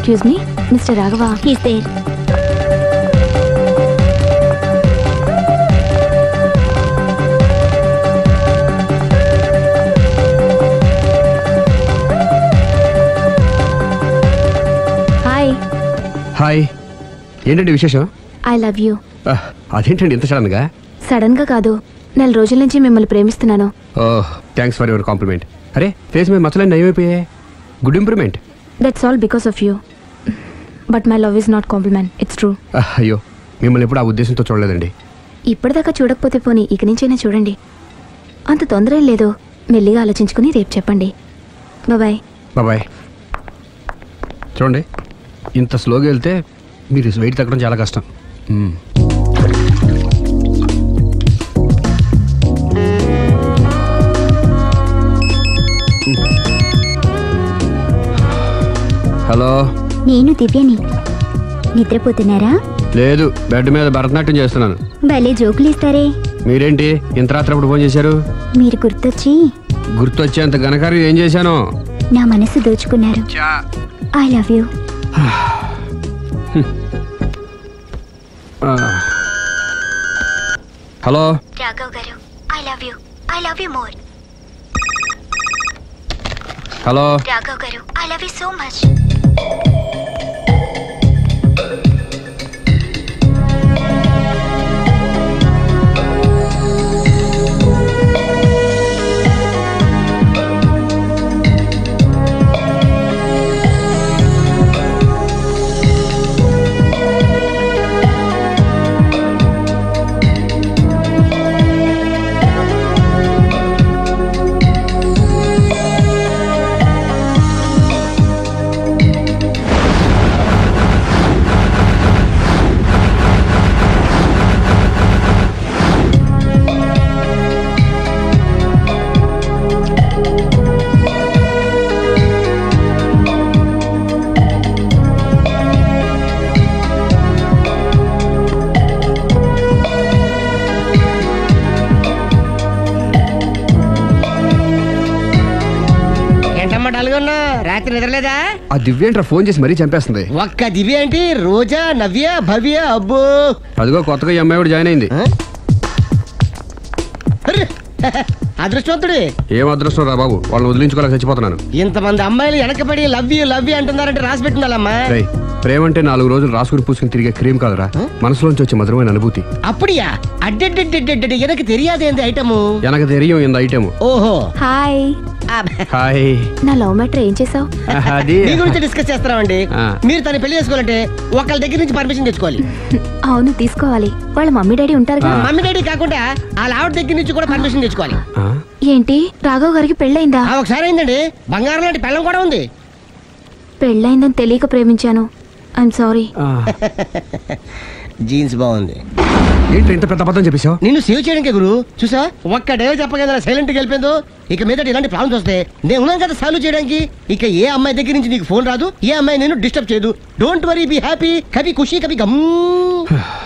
Excuse me mister Raghava he's there hi hi ఏంటండి విశేషం I love you ఆహ్, అదేంటండి ఇంత సడన్గా సడన్ గా కాదు నెల రోజుల నుంచి మిమ్మల్ని ప్రేమిస్తున్నాను oh thanks for your compliment అరే ఫేస్ మీద మచ్చలే నయమైపోయాయి good improvement that's all because of you but my love is not compliment it's true అయ్యో మిమ్మల్ని ఎప్పుడు ఆ ఉద్దేశంతో చూడలేదండి ఇప్పటిదాకా చూడకపోతే పోనీ ఇక నుంచైనా చూడండి అంత తొందర ఏం లేదు మెల్లిగా ఆలోచించుకుని రేపు చెప్పండి బాయ్ బాబాయ్ చూడండి ఇంత స్లోగా వెళ్తే మీరు వెయిట్ తగ్గడం చాలా కష్టం మ్మ్. హలో నేను దివ్యని నిద్రపోతున్నారా లేదు బెడ్ మీద భరతనాట్యం చేస్తున్నాను భలే జోకులు ఇస్తారే మీరేంటి ఇంత రాత్రి అప్పుడు ఫోన్ చేశారు మీరు గుర్తొచ్చి గుర్తొచ్చేంత ఘనకార్యం ఏం చేశాను నా మనసు దోచుకున్నారు ఐ లవ్ యూ ఆ. Hello Raghav garu I love you I love you more hello Raghav garu I love you so much ఏంటమ్మా డల్గొన్నా రాత్రి నిద్రలేదా ఆ దివ్యేంట్రా ఫోన్ చేసి మరీ చంపేస్తుంది ఒక్క దివ్య ఏంటి రోజా నవ్య భవ్య అబ్బో అదిగో కొత్తగా ఈ అమ్మాయి కూడా జాయిన్ అయింది ఆ? అర్రే! అదృష్టవంతుడి ఏం అదృష్టం రా బాబు వాళ్ళని వదిలించుకోలేక చచ్చిపోతున్నాను ఇంతమంది అమ్మాయిలు వెనకబడి లవ్ యూ లవ్ యూ అంటున్నారంటే రాసి పెట్టుండాలమ్మా రేయ్ ప్రేమ అంటే నాలుగు రోజులు రాసుకుని పూసుకుని తిరిగే క్రీమ్ కాదురా మనసులోంచి వచ్చే మధురమైన అనుభూతి அப்படியா அட்டெட்டெட்டெட்டெட்டெ எனக்கு தெரியாது இந்த ஐட்டமு వెనక తెరియం ఇంత ఐటమ్ ఓహో హాయ్ హాయ్ నా లవ్ మ్యాటర్ ఏం చేసావు అది మీ గురించి డిస్కస్ చేస్తున్నామండి ఆ. మీరు తను పెళ్లి చేసుకోవాలంటే ఒకళ్ళ దగ్గర నుంచి పర్మిషన్ తెచ్చుకోవాలి అవును తీసుకోవాలి వాళ్ళ మమ్మీ డాడీ ఉంటారుగా మమ్మీ డాడీ కాకుండా వాళ్ళ ఆవిడ దగ్గర నుంచి కూడా పర్మిషన్ తెచ్చుకోవాలి ఆ? ఏంటి రాఘవ్ గారికి పెళ్ళైందా ఆ ఒకసారి అయిందండి బంగారం లాంటి పెళ్ళం కూడా ఉంది పెళ్ళైందని తెలియక ప్రేమించాను ఐఎమ్ సారీ ఆ. జీన్స్ బాగుంది ఏంటి ఇంత పెద్ద అబద్ధం చెప్పేశావు నిన్ను సేవ్ చేయడానికి గురు చూసా ఒక్క డే చెప్పగల సైలెంట్ గా వెళ్ళిపోయిందో ఇక మీద ఇలాంటి ప్రాబ్లమ్స్ వస్తే నేను ఉన్నాను కదా సాల్వ్ చేయడానికి ఇక ఏ అమ్మాయి దగ్గర నుంచి నీకు ఫోన్ రాదు ఏ అమ్మాయి నేను డిస్టర్బ్ చేయదు డోంట్ వరీ బీ హ్యాపీ కవి ఖుషి కవి గమ్